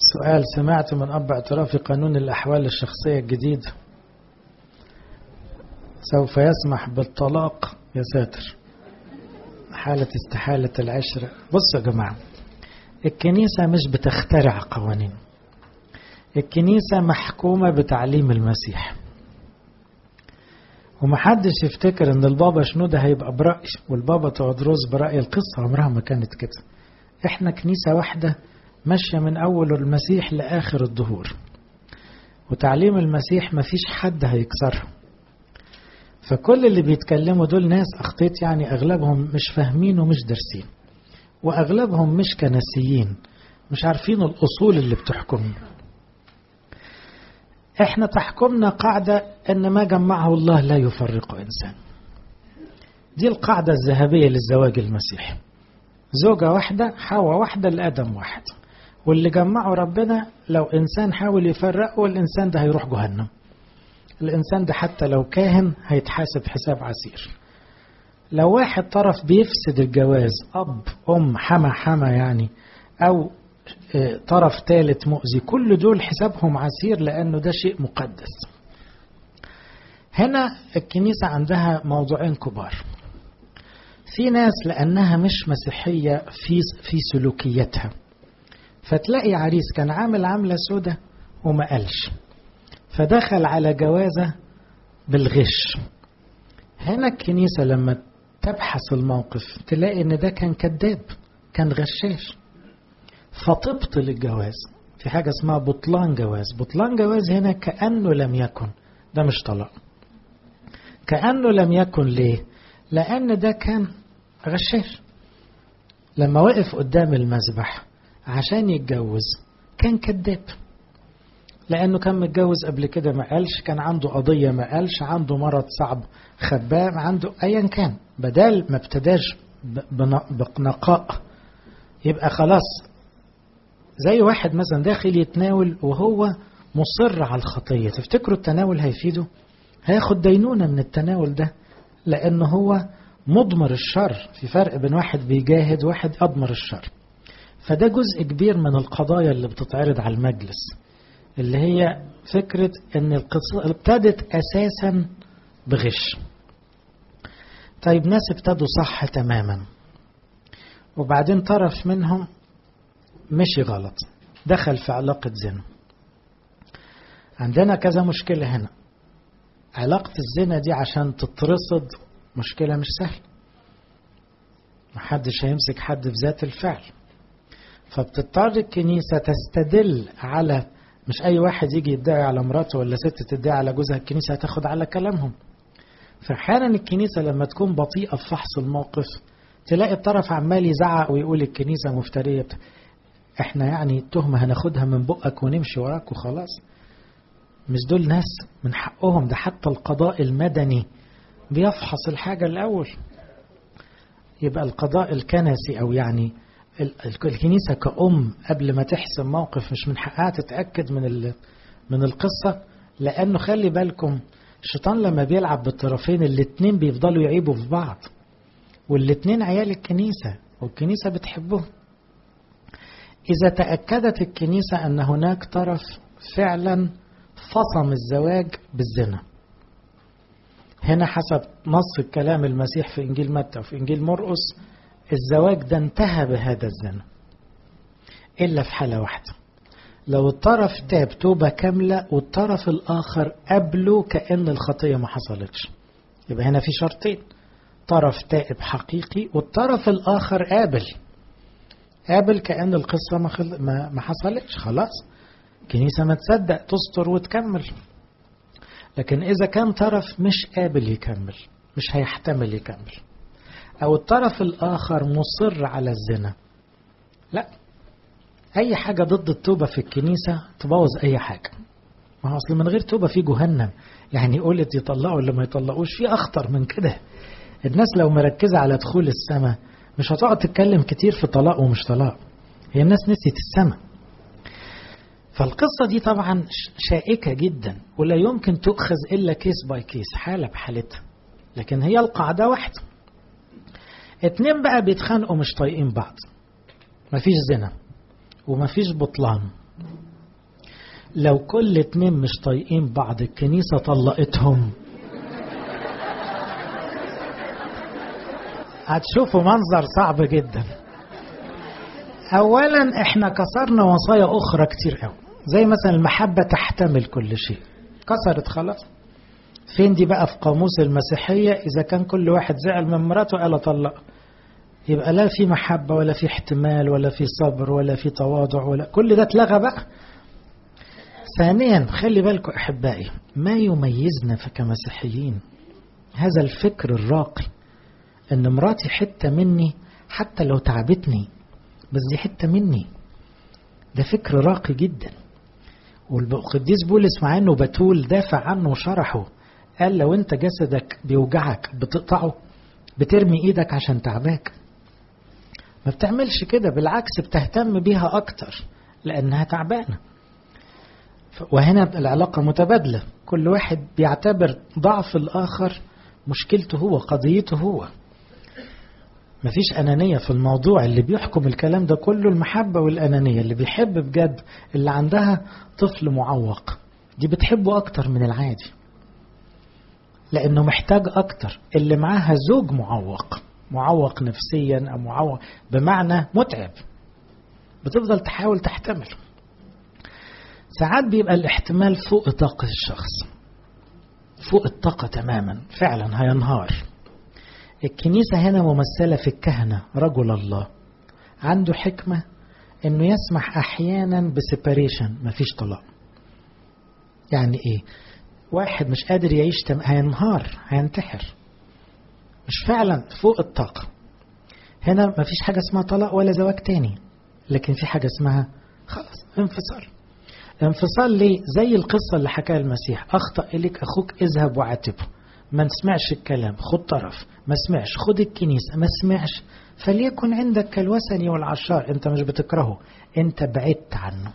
سؤال سمعت من أب اعتراف قانون الأحوال الشخصية الجديد سوف يسمح بالطلاق يا ساتر حالة استحالة العشرة بصوا يا جماعة الكنيسة مش بتخترع قوانين الكنيسة محكومة بتعليم المسيح ومحدش يفتكر ان البابا شنودة هيبقى برأي والبابا تودروس برأي القصة عمرها ما كانت كده احنا كنيسة واحدة ماشية من أول المسيح لآخر الظهور وتعليم المسيح مفيش حد هيكسرها فكل اللي بيتكلموا دول ناس أخطيت يعني أغلبهم مش فاهمين ومش دارسين وأغلبهم مش كنسيين مش عارفين الأصول اللي بتحكمنا احنا تحكمنا قاعدة ان ما جمعه الله لا يفرق انسان دي القاعدة الذهبية للزواج المسيحي زوجة واحدة حواء واحدة لآدم واحد واللي جمعه ربنا لو إنسان حاول يفرقه الإنسان ده هيروح جهنم الإنسان ده حتى لو كاهن هيتحاسب حساب عسير لو واحد طرف بيفسد الجواز أب أم حما حما يعني أو طرف ثالث مؤذي كل دول حسابهم عسير لأنه ده شيء مقدس هنا الكنيسة عندها موضوعين كبار في ناس لأنها مش مسيحية في في سلوكيتها فتلاقي عريس كان عامل عاملة سودة وما قالش فدخل على جوازة بالغش هنا الكنيسة لما تبحث الموقف تلاقي ان ده كان كذاب كان غشاش فتبطل الجواز في حاجة اسمها بطلان جواز بطلان جواز هنا كأنه لم يكن ده مش طلاق كأنه لم يكن ليه لأن ده كان غشاش لما وقف قدام المذبح عشان يتجوز كان كذاب لأنه كان متجوز قبل كده ما قالش كان عنده قضية ما قالش عنده مرض صعب خباه عنده أيا كان بدل ما ابتداش بنقاء يبقى خلاص زي واحد مثلا داخل يتناول وهو مصر على الخطية تفتكروا التناول هيفيده هياخد دينونة من التناول ده لأنه هو مضمر الشر في فرق بين واحد بيجاهد وواحد أضمر الشر فده جزء كبير من القضايا اللي بتتعرض على المجلس اللي هي فكرة ان القصة ابتدت اساسا بغش طيب ناس ابتدوا صح تماما وبعدين طرف منهم مشي غلط دخل في علاقة زنا عندنا كذا مشكلة هنا علاقة الزنا دي عشان تترصد مشكلة مش سهلة محدش هيمسك حد في ذات الفعل فبتضطر الكنيسة تستدل على مش أي واحد يجي يدعي على مراته ولا ست تدعي على جوزها الكنيسة هتاخد على كلامهم فأحيانا الكنيسة لما تكون بطيئة في فحص الموقف تلاقي الطرف عمال يزعق ويقول الكنيسة مفترية احنا يعني التهمة هناخدها من بقك ونمشي وراك وخلاص مش دول ناس من حقهم ده حتى القضاء المدني بيفحص الحاجة الأول يبقى القضاء الكنسي أو يعني الكنيسة كأم قبل ما تحسم موقف مش من حقها تتأكد من من القصة لأنه خلي بالكم الشيطان لما بيلعب بالطرفين الاتنين بيفضلوا يعيبوا في بعض والاتنين عيال الكنيسة والكنيسة بتحبهم إذا تأكدت الكنيسة أن هناك طرف فعلا فصم الزواج بالزنا هنا حسب نص الكلام المسيح في إنجيل متى وفي إنجيل مرقس الزواج ده انتهى بهذا الزنا إلا في حالة واحدة لو الطرف تاب توبة كاملة والطرف الآخر قبله كأن الخطية ما حصلتش يبقى هنا في شرطين طرف تائب حقيقي والطرف الآخر قابل قابل كأن القصة ما, خل... ما... ما حصلتش خلاص كنيسة ما تصدق تستر وتكمل لكن إذا كان طرف مش قابل يكمل مش هيحتمل يكمل أو الطرف الآخر مصر على الزنا لا أي حاجة ضد التوبة في الكنيسة تبوظ أي حاجة ما هو أصل من غير توبة في جهنم يعني قلت يطلقوا ولا ما يطلقوش في أخطر من كده الناس لو مركزة على دخول السماء مش هتقعد تتكلم كتير في طلاق ومش طلاق هي الناس نسيت السماء فالقصة دي طبعا شائكة جدا ولا يمكن تؤخذ إلا كيس باي كيس حالة بحالتها لكن هي القاعدة واحدة اتنين بقى بيتخانقوا مش طايقين بعض مفيش زنا ومفيش بطلان لو كل اتنين مش طايقين بعض الكنيسة طلقتهم هتشوفوا منظر صعب جدا اولا احنا كسرنا وصايا اخرى كتير قوي زي مثلا المحبة تحتمل كل شيء كسرت خلاص فين دي بقى في قاموس المسيحية إذا كان كل واحد زعل من مراته قال طلق يبقى لا في محبة ولا في احتمال ولا في صبر ولا في تواضع ولا كل ده اتلغى بقى ثانيا خلي بالكم أحبائي ما يميزنا كمسيحيين هذا الفكر الراقي ان مراتي حتة مني حتى لو تعبتني بس دي حتة مني ده فكر راقي جدا والقديس بولس مع انه بتول دافع عنه وشرحه قال لو انت جسدك بيوجعك بتقطعه بترمي ايدك عشان تعباك ما بتعملش كده بالعكس بتهتم بيها اكتر لانها تعبانه وهنا العلاقة متبادلة كل واحد بيعتبر ضعف الآخر مشكلته هو قضيته هو مفيش أنانية في الموضوع اللي بيحكم الكلام ده كله المحبة والأنانية اللي بيحب بجد اللي عندها طفل معوق دي بتحبه أكتر من العادي لأنه محتاج أكتر اللي معاها زوج معوق معوق نفسيا أو معوق بمعنى متعب بتفضل تحاول تحتمل ساعات بيبقى الاحتمال فوق طاقة الشخص فوق الطاقة تماما فعلا هينهار الكنيسة هنا ممثلة في الكهنة رجل الله عنده حكمة انه يسمح احيانا بسيباريشن مفيش طلاق يعني ايه واحد مش قادر يعيش تم... هينهار هينتحر مش فعلا فوق الطاقة هنا مفيش حاجة اسمها طلاق ولا زواج تاني لكن في حاجة اسمها خلاص انفصال انفصال ليه زي القصة اللي حكاها المسيح أخطأ إليك أخوك اذهب وعاتبه ما سمعش الكلام خد طرف ما سمعش خد الكنيسة ما سمعش فليكن عندك كالوثني والعشار انت مش بتكرهه انت بعدت عنه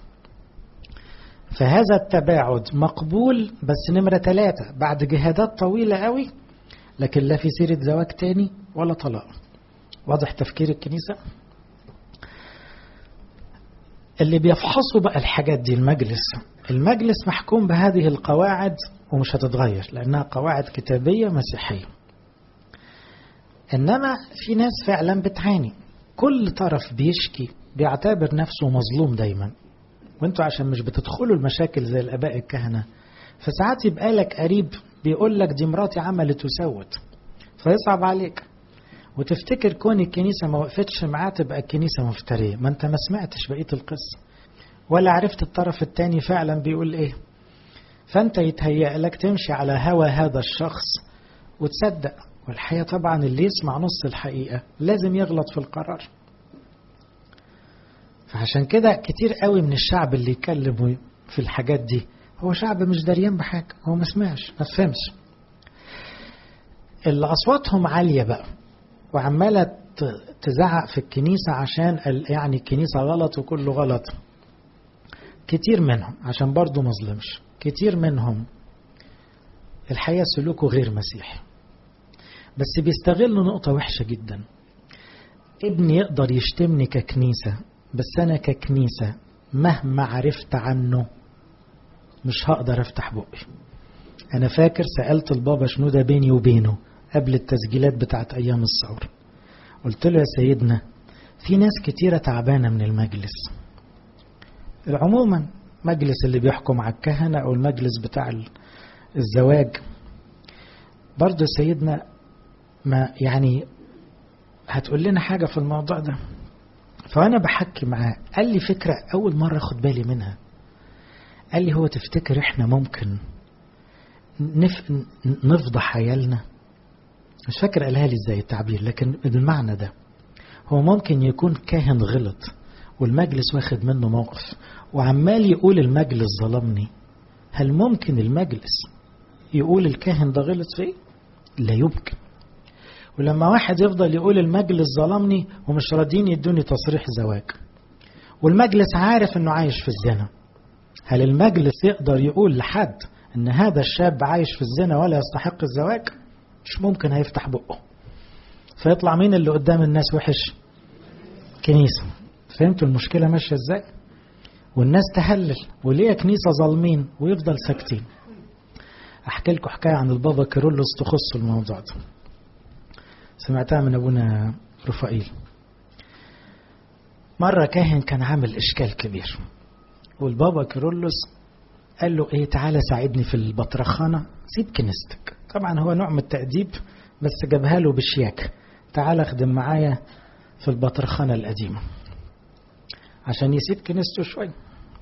فهذا التباعد مقبول بس نمرة ثلاثة بعد جهادات طويلة قوي لكن لا في سيرة زواج تاني ولا طلاق واضح تفكير الكنيسة اللي بيفحصوا بقى الحاجات دي المجلس المجلس محكوم بهذه القواعد ومش هتتغير لأنها قواعد كتابية مسيحية إنما في ناس فعلا بتعاني كل طرف بيشكي بيعتبر نفسه مظلوم دايما وانتوا عشان مش بتدخلوا المشاكل زي الآباء الكهنة فساعات يبقى لك قريب بيقول لك دي مراتي عملت وسوت فيصعب عليك وتفتكر كون الكنيسة ما وقفتش معاه تبقى الكنيسة مفترية ما انت ما سمعتش بقية القصة ولا عرفت الطرف التاني فعلا بيقول ايه فانت يتهيأ لك تمشي على هوى هذا الشخص وتصدق والحقيقة طبعا اللي يسمع نص الحقيقة لازم يغلط في القرار فعشان كده كتير قوي من الشعب اللي يتكلم في الحاجات دي هو شعب مش دريان بحاجة هو ما سمعش ما فهمش اللي أصواتهم عالية بقى وعمالة تزعق في الكنيسة عشان يعني الكنيسة غلط وكله غلط كتير منهم عشان برضو مظلمش كتير منهم الحقيقة سلوكه غير مسيحي بس بيستغلوا نقطة وحشة جدا ابني يقدر يشتمني ككنيسة بس أنا ككنيسة مهما عرفت عنه مش هقدر افتح بقي أنا فاكر سألت البابا شنو ده بيني وبينه قبل التسجيلات بتاعت أيام الثورة قلت له يا سيدنا في ناس كتيرة تعبانة من المجلس عموما مجلس اللي بيحكم على الكهنة أو المجلس بتاع الزواج برضه سيدنا ما يعني هتقول لنا حاجة في الموضوع ده فأنا بحكي معاه قال لي فكرة أول مرة أخد بالي منها قال لي هو تفتكر إحنا ممكن نف... نفضح عيالنا مش فاكر قالها لي ازاي التعبير لكن بالمعنى ده هو ممكن يكون كاهن غلط والمجلس واخد منه موقف وعمال يقول المجلس ظلمني هل ممكن المجلس يقول الكاهن ده غلط فيه لا يمكن ولما واحد يفضل يقول المجلس ظلمني ومش راضيين يدوني تصريح زواج والمجلس عارف انه عايش في الزنا هل المجلس يقدر يقول لحد ان هذا الشاب عايش في الزنا ولا يستحق الزواج مش ممكن هيفتح بقه فيطلع مين اللي قدام الناس وحش كنيسة فهمتوا المشكلة ماشية ازاي والناس تهلل وليه كنيسة ظالمين ويفضل ساكتين أحكي لكم حكاية عن البابا كيرلس تخص الموضوع ده سمعتها من أبونا رفائيل مرة كاهن كان عامل إشكال كبير والبابا كيرلس قال له إيه تعالى ساعدني في البطرخانة سيب كنيستك طبعا هو نوع من التأديب بس جابها له بشياكة تعالى اخدم معايا في البطرخانة القديمة عشان يسيب كنيسته شوية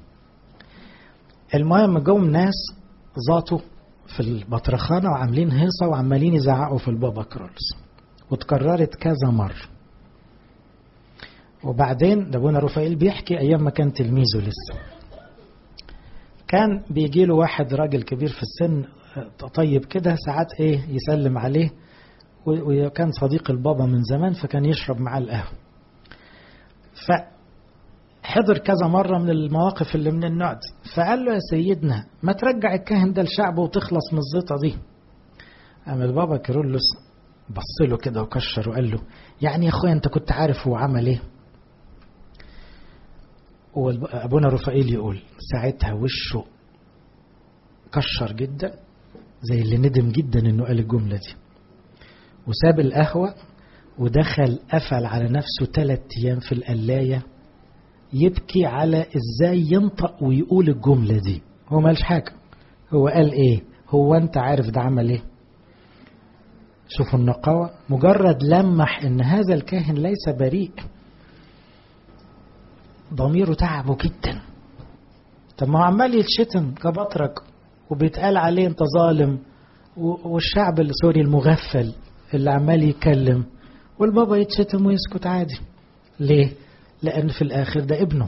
المهم جم ناس زاطوا في البطرخانة وعاملين هيصة وعمالين يزعقوا في البابا كرولز وتكررت كذا مرة وبعدين ده ابونا رفائيل بيحكي ايام ما كان تلميذه لسه كان بيجي له واحد راجل كبير في السن طيب كده ساعات ايه يسلم عليه وكان صديق البابا من زمان فكان يشرب معاه القهوه فحضر كذا مرة من المواقف اللي من النوع دي فقال له يا سيدنا ما ترجع الكاهن ده لشعبه وتخلص من الزيطة دي قام البابا كيرلس بص له كده وكشر وقال له يعني يا اخويا انت كنت عارف هو عمل ايه وابونا رفائيل يقول ساعتها وشه كشر جدا زي اللي ندم جدا انه قال الجمله دي وساب القهوه ودخل قفل على نفسه ثلاث ايام في القلايه يبكي على ازاي ينطق ويقول الجمله دي هو مالش حاجه هو قال ايه هو انت عارف ده عمل ايه شوفوا النقاوه مجرد لمح ان هذا الكاهن ليس بريء ضميره تعبه جدا طب ما هو عمال يتشتم كبطرك وبيتقال عليه انت ظالم والشعب السوري المغفل اللي عمال يتكلم والبابا يتشتم ويسكت عادي ليه لان في الاخر ده ابنه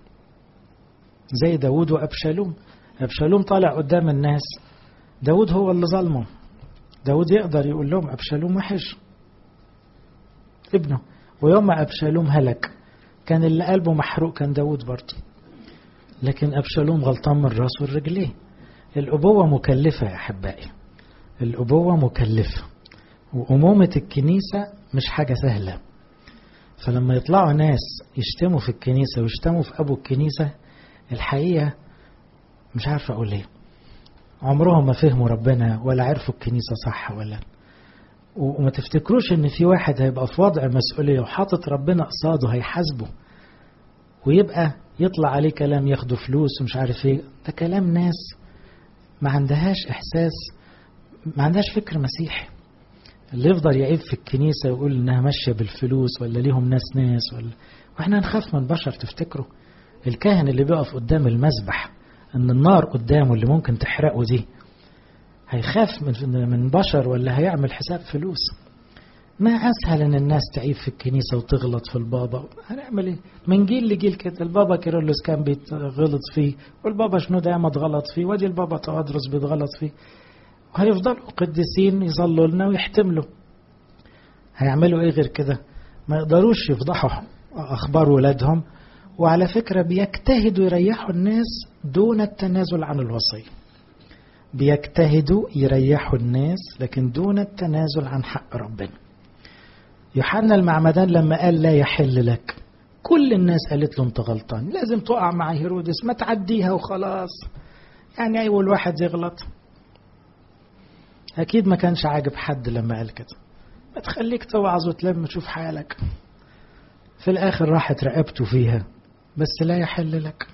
زي داود وابشالوم ابشالوم طالع قدام الناس داود هو اللي ظلمه داود يقدر يقول لهم ابشالوم وحش ابنه ويوم ما ابشالوم هلك كان اللي قلبه محروق كان داود برضه لكن أبشالوم غلطان من راسه الرجليه الأبوة مكلفة يا أحبائي الأبوة مكلفة وأمومة الكنيسة مش حاجة سهلة فلما يطلعوا ناس يشتموا في الكنيسة ويشتموا في أبو الكنيسة الحقيقة مش عارف أقول إيه عمرهم ما فهموا ربنا ولا عرفوا الكنيسة صح ولا وما تفتكروش ان في واحد هيبقى في وضع مسؤولية وحاطط ربنا قصاده هيحاسبه ويبقى يطلع عليه كلام ياخده فلوس ومش عارف ايه ده كلام ناس ما عندهاش احساس ما عندهاش فكر مسيحي اللي يفضل يعيب في الكنيسة ويقول انها ماشية بالفلوس ولا ليهم ناس ناس ولا واحنا نخاف من بشر تفتكروا الكاهن اللي بيقف قدام المذبح ان النار قدامه اللي ممكن تحرقه دي هيخاف من من بشر ولا هيعمل حساب فلوس ما اسهل ان الناس تعيب في الكنيسه وتغلط في البابا هنعمل ايه من جيل لجيل كده البابا كيرلس كان بيتغلط فيه والبابا شنودة ياما اتغلط فيه وادي البابا توادرس بيتغلط فيه وهيفضلوا قديسين يصلوا لنا ويحتملوا هيعملوا ايه غير كده ما يقدروش يفضحوا اخبار ولادهم وعلى فكره بيجتهدوا يريحوا الناس دون التنازل عن الوصيه بيجتهدوا يريحوا الناس لكن دون التنازل عن حق ربنا يوحنا المعمدان لما قال لا يحل لك كل الناس قالت له انت غلطان لازم تقع مع هيرودس ما تعديها وخلاص يعني اول واحد يغلط اكيد ما كانش عاجب حد لما قال كده ما تخليك توعظ وتلم تشوف حالك في الاخر راحت رقبته فيها بس لا يحل لك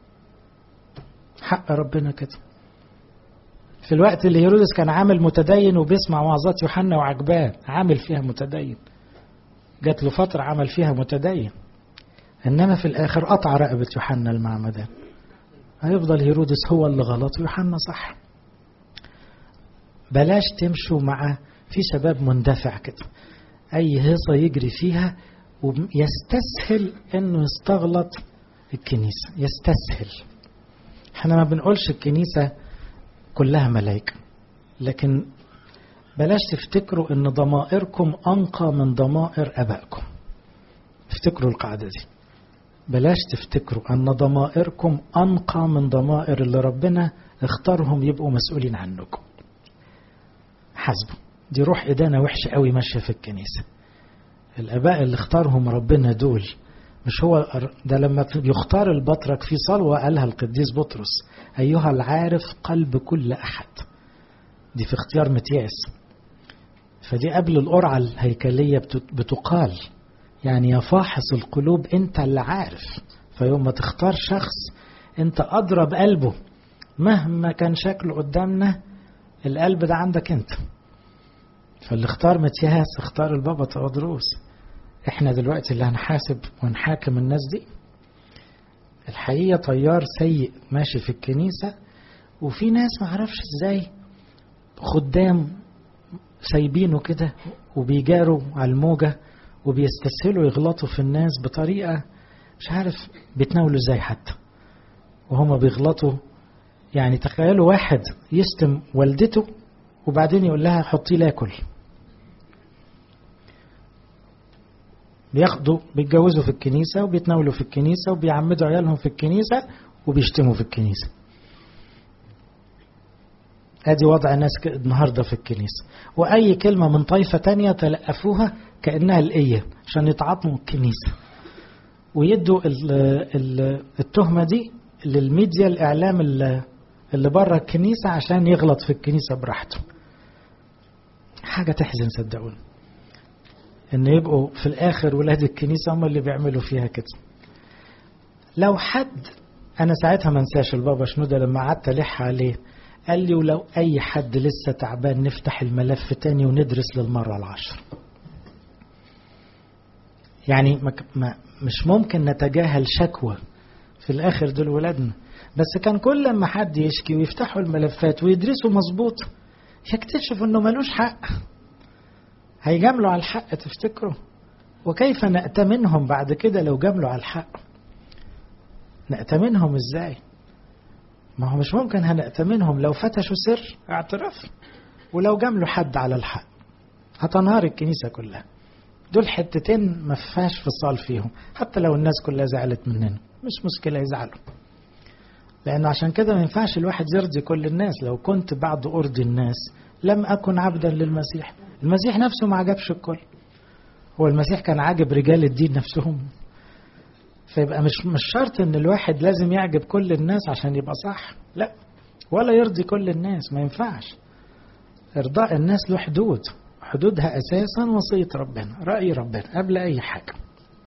حق ربنا كده في الوقت اللي هيرودس كان عامل متدين وبيسمع وعظات يوحنا وعجباه عامل فيها متدين جات له فترة عمل فيها متدين إنما في الآخر قطع رقبة يوحنا المعمدان هيفضل هيرودس هو اللي غلط ويوحنا صح بلاش تمشوا مع في شباب مندفع كده أي هيصة يجري فيها ويستسهل إنه يستغلط الكنيسة يستسهل احنا ما بنقولش الكنيسة كلها ملائكة لكن بلاش تفتكروا ان ضمائركم انقى من ضمائر ابائكم افتكروا القاعدة دي بلاش تفتكروا ان ضمائركم انقى من ضمائر اللي ربنا اختارهم يبقوا مسؤولين عنكم حسبوا دي روح إدانة وحشة قوي ماشية في الكنيسة الآباء اللي اختارهم ربنا دول مش هو ده لما بيختار البطرك في صلوة قالها القديس بطرس أيها العارف قلب كل أحد دي في اختيار متياس فدي قبل القرعة الهيكلية بتقال يعني يا فاحص القلوب انت اللي عارف فيوم ما تختار شخص انت أضرب قلبه مهما كان شكله قدامنا القلب ده عندك انت فاللي اختار متياس اختار البابا تودروس احنا دلوقتي اللي هنحاسب ونحاكم الناس دي الحقيقة طيار سيء ماشي في الكنيسة وفي ناس معرفش ازاي خدام سايبينه كده وبيجاروا على الموجة وبيستسهلوا يغلطوا في الناس بطريقة مش عارف بيتناولوا ازاي حتى وهما بيغلطوا يعني تخيلوا واحد يشتم والدته وبعدين يقول لها حطي لي اكل بياخدوا بيتجوزوا في الكنيسة وبيتناولوا في الكنيسة وبيعمدوا عيالهم في الكنيسة وبيشتموا في الكنيسة ادي وضع ناس النهارده في الكنيسة واي كلمة من طائفة تانية تلقفوها كأنها الإية عشان يتعاطموا الكنيسة ويدوا التهمة دي للميديا الإعلام اللي بره الكنيسة عشان يغلط في الكنيسة براحته حاجة تحزن صدقوني ان يبقوا في الاخر ولاد الكنيسة هم اللي بيعملوا فيها كده لو حد انا ساعتها ما انساش البابا شنودة لما قعدت الح عليه قال لي ولو اي حد لسه تعبان نفتح الملف تاني وندرس للمرة العشر يعني ما مش ممكن نتجاهل شكوى في الاخر دول ولادنا بس كان كل لما حد يشكي ويفتحوا الملفات ويدرسوا مظبوط يكتشف انه ملوش حق هيجاملوا على الحق تفتكروا وكيف نأتمنهم بعد كده لو جاملوا على الحق نأتمنهم ازاي ما هو مش ممكن هنأتمنهم لو فتشوا سر اعتراف ولو جاملوا حد على الحق هتنهار الكنيسة كلها دول حتتين ما فيهاش فصال فيهم حتى لو الناس كلها زعلت مننا مش مشكلة يزعلوا لأن عشان كده ما ينفعش الواحد يرضي كل الناس لو كنت بعد أرضي الناس لم أكن عبدا للمسيح المسيح نفسه ما عجبش الكل هو المسيح كان عاجب رجال الدين نفسهم فيبقى مش مش شرط ان الواحد لازم يعجب كل الناس عشان يبقى صح لا ولا يرضي كل الناس ما ينفعش ارضاء الناس له حدود حدودها اساسا وصيه ربنا راي ربنا قبل اي حاجه